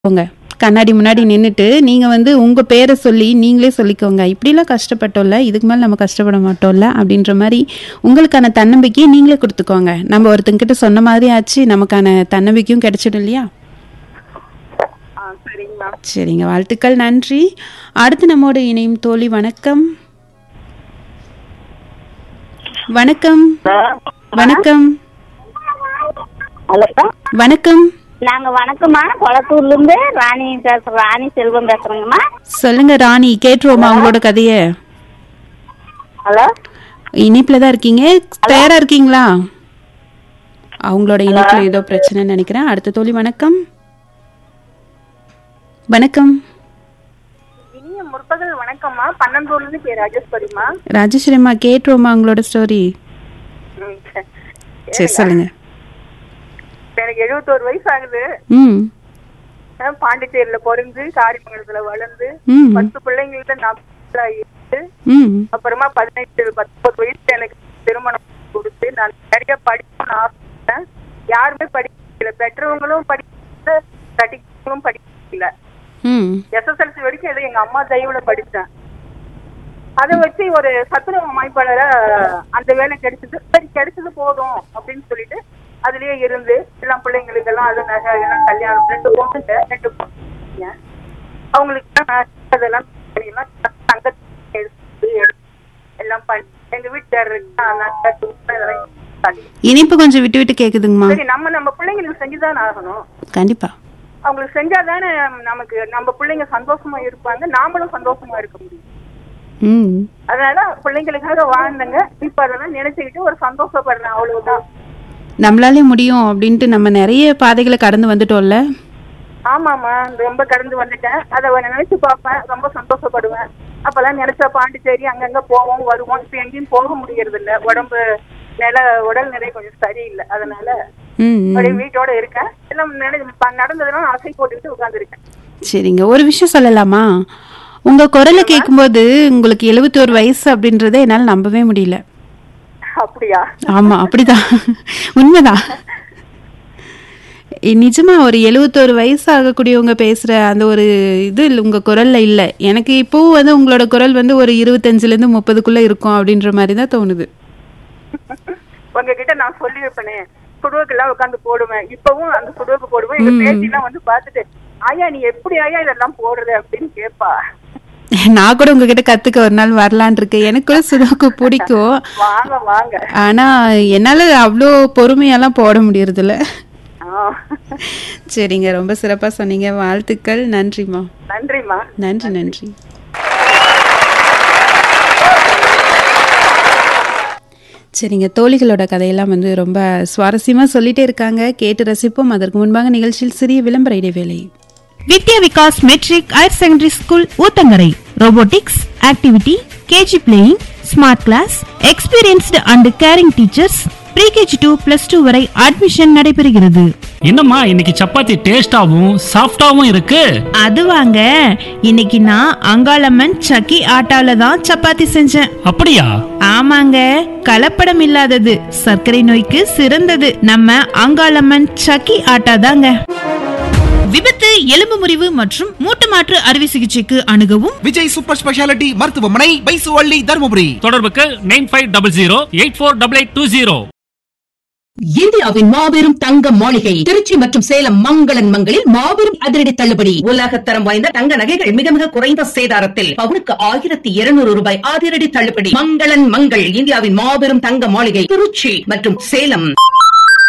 போங்க கண்ணாடி முன்னாடி நின்றுட்டு நீங்கள் வந்து உங்கள் பேரை சொல்லி நீங்களே சொல்லிக்கோங்க இப்படிலாம் கஷ்டப்பட்டோம்ல இதுக்கு மேலே நம்ம கஷ்டப்பட மாட்டோம்ல அப்படின்ற மாதிரி உங்களுக்கான தன்னம்பிக்கையை நீங்களே கொடுத்துக்கோங்க நம்ம ஒருத்தங்கிட்ட சொன்ன மாதிரி ஆச்சு நமக்கான தன்னம்பிக்கையும் கிடைச்சிடும் இல்லையா ஆ சரிங்க மேம் சரிங்க வாழ்த்துக்கள் நன்றி அடுத்து நம்மோட இணையும் தோழி வணக்கம் வணக்கம் வணக்கம் ஹலோ வணக்கம் நாங்க வணக்கம்மா கொளத்தூர்ல இருந்து ராணி பேசுறோம் ராணி செல்வம் பேசுறேங்கம்மா சொல்லுங்க ராணி கேட்டுருவோமா உங்களோட கதையை ஹலோ இனிப்புல தான் இருக்கீங்க தயாரா இருக்கீங்களா அவங்களோட இனிப்புல ஏதோ பிரச்சனைன்னு நினைக்கிறேன் அடுத்த தோழி வணக்கம் வணக்கம் இனிய முற்பகல் வணக்கம்மா பன்னெண்டூர்ல இருந்து பேர் ராஜேஸ்வரிமா ராஜஸ்ரீமா கேட்டுருவோமா உங்களோட ஸ்டோரி சரி சொல்லுங்க எனக்கு எழுபத்தோரு வயசு ஆகுது ம் நான் பாண்டிச்சேரியில பிறந்து காரிமங்கலத்துல வளர்ந்து ம் பத்து பிள்ளைங்கள்ட்ட நான் பிள்ளை இருந்து ம் அப்புறமா பதினெட்டு பத்தொன்பது வயசுல எனக்கு திருமணம் கொடுத்து நான் நிறைய படிக்கணும்னு ஆசைப்பட்டேன் யாருமே படிக்கல பெற்றவங்களும் படிக்கல கட்டிக்கவங்களும் படிக்கல ம் எஸ்எஸ்எல்சி வரைக்கும் ஏதோ எங்க அம்மா தயவுல படிச்சேன் அதை வச்சு ஒரு சத்துணவு அமைப்பாளர அந்த வேலை கிடைச்சது சரி கிடைச்சது போதும் அப்படின்னு சொல்லிட்டு அதுலயே இருந்து எல்லாம் பிள்ளைங்களுக்கு எல்லாம் அது நகை எல்லாம் கல்யாணம் ரெண்டு பொண்ணுங்க ரெண்டு பொண்ணுங்க அவங்களுக்கு எல்லாம் நகை அதெல்லாம் எல்லாம் தங்க எடுத்து எடுத்து எல்லாம் பண்ணி எங்க வீட்டுக்காரருக்கு நகை துணி இதெல்லாம் பண்ணி இனிப்பு கொஞ்சம் விட்டு விட்டு கேக்குதுங்கம்மா சரி நம்ம நம்ம பிள்ளைங்களுக்கு செஞ்சுதான் ஆகணும் கண்டிப்பா அவங்களுக்கு செஞ்சாதானே நமக்கு நம்ம பிள்ளைங்க சந்தோஷமா இருப்பாங்க நாமளும் சந்தோஷமா இருக்க முடியும் ம் அதனால பிள்ளைங்களுக்காக வாழ்ந்தங்க இப்ப அதெல்லாம் நினைச்சுக்கிட்டு ஒரு சந்தோஷப்படுறேன் அவ்வளவுதான் நம்மளாலே முடியும் அப்படின்ட்டு நம்ம நிறைய பாதைகளை கடந்து வந்துட்டோம்ல ஆமாமா ரொம்ப கடந்து வந்துட்டேன் அதை நினைச்சு பார்ப்பேன் ரொம்ப சந்தோஷப்படுவேன் அப்பெல்லாம் நினைச்சா பாண்டிச்சேரி அங்கங்க போவோம் வருவோம் இப்ப எங்கேயும் போக முடியறது இல்ல உடம்பு நில உடல் நிலை கொஞ்சம் சரியில்லை அதனால ம் ம். அப்படியே வீட்டோட இருக்கேன் எல்லாம் நினை- ப- நடந்ததெல்லாம் ஆசை போட்டுக்கிட்டு உட்காந்துருக்கேன் சரிங்க ஒரு விஷயம் சொல்லலாமா உங்க குரலை கேட்கும்போது உங்களுக்கு எழுபத்தோரு வயசு அப்படின்றத என்னால நம்பவே முடியல அப்படியா ஆமா அப்படிதான் உண்மைதான் இ- நிஜமா ஒரு எழுபத்தோரு வயசு ஆகக்கூடியவங்க பேசுற அந்த ஒரு இது இல்ல உங்க குரல்ல இல்ல எனக்கு இப்போவும் வந்து உங்களோட குரல் வந்து ஒரு இருபத்தஞ்சுல இருந்து முப்பதுக்குள்ள இருக்கும் அப்படின்ற மாதிரி தான் தோணுது உங்ககிட்ட நான் சொல்லி வைப்பேனே சுடுவுக்கு எல்லாம் உட்காந்து போடுவேன் இப்பவும் அந்த சுடுவுக்கு போடுவேன் எங்க பேத்தி எல்லாம் வந்து பாத்துட்டு ஆயா நீ எப்படி ஆயா இதெல்லாம் போடுறது அப்படின்னு கேப்பா நான் கூட உங்ககிட்ட கத்துக்க ஒரு நாள் வரலான் இருக்கேன் எனக்கு கூட சுதாக்கு பிடிக்கும் வாங்க வாங்க ஆனா என்னால அவ்வளோ பொறுமையெல்லாம் போட முடியறதில்ல ஆ. சரிங்க ரொம்ப சிறப்பா சொன்னீங்க வாழ்த்துக்கள் நன்றிம்மா நன்றிம்மா நன்றி நன்றி சரிங்க தோழிகளோட கதையெல்லாம் வந்து ரொம்ப சுவாரஸ்யமா சொல்லிட்டே இருக்காங்க கேட்டு ரசிப்போம் அதற்கு முன்பாக நிகழ்ச்சியில் சிறிய விளம்பர இடைவேளை Vidya Vikas matric higher secondary school Uthangarai robotics activity KG playing smart class experienced and caring teachers pre KG to plus two வரை அட்மிஷன் நடைபெறுகிறது என்னம்மா இன்னைக்கு சப்பாத்தி டேஸ்டாவும் சாஃப்டாவும் இருக்கு அது வாங்க இன்னைக்கு நான் அங்காளம்மன் சக்கி ஆட்டால தான் சப்பாத்தி செஞ்சேன் அப்படியா ஆமாங்க கலப்படம் இல்லாதது சர்க்கரை நோய்க்கு சிறந்தது நம்ம அங்காளம்மன் சக்கி ஆட்டா தாங்க விபத்து எலும்பு முறிவு மற்றும் மூட்டு மாற்று அறுவை சிகிச்சைக்கு அணுகவும் விஜய் சூப்பர் ஸ்பெஷாலிட்டி மருத்துவமனை பைசுவள்ளி தருமபுரி தொடர்புக்கு nine five double zero eight four double eight two zero இந்தியாவின் மாபெரும் தங்க மாளிகை திருச்சி மற்றும் சேலம் மங்களன் மங்களில் மாபெரும் அதிரடி தள்ளுபடி உலகத்தரம் வாய்ந்த தங்க நகைகள் மிக மிக குறைந்த சேதாரத்தில் பவுனுக்கு ஆயிரத்தி இருநூறு ரூபாய் அதிரடி தள்ளுபடி மங்களன் மங்கள் இந்தியாவின் மாபெரும் தங்க மாளிகை திருச்சி மற்றும் சேலம்